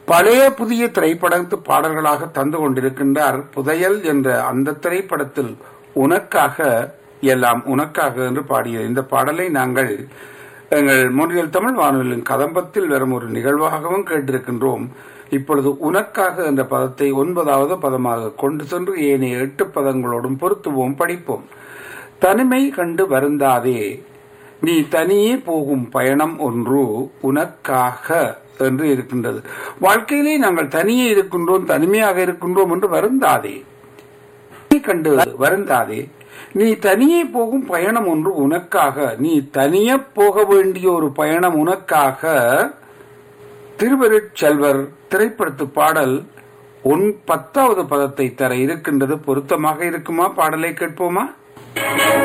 பழைய புதிய திரைப்படத்து பாடல்களாக தந்து கொண்டிருக்கின்றார் புதையல் என்ற அந்த திரைப்படத்தில் உனக்காக எல்லாம் உனக்காக என்று பாடிய இந்த பாடலை நாங்கள் எங்கள் முன்னில் தமிழ் வானொலியின் கதம்பத்தில் வரும் ஒரு நிகழ்வாகவும் கேட்டிருக்கின்றோம் இப்பொழுது உனக்காக என்ற பதத்தை ஒன்பதாவது பதமாக கொண்டு சென்று ஏனைய எட்டு பதங்களோடும் பொருத்துவோம் படிப்போம் தனிமை கண்டு வருந்தாதே நீ தனியே போகும் பயணம் ஒன்று உனக்காக என்று இருக்கின்றது வாழ்க்கையிலே நாங்கள் தனியே இருக்கின்றோம் தனிமையாக இருக்கின்றோம் என்று வருந்தாதே நீ கண்டு வருந்தாதே நீ தனியே போகும் பயணம் ஒன்று உனக்காக நீ தனியே போக வேண்டிய ஒரு பயணம் உனக்காக திருவருட்செல்வர் திரைப்படத்து பாடல் உன் பத்தாவது பதத்தை தர இருக்கின்றது பொருத்தமாக இருக்குமா பாடலை கேட்போமா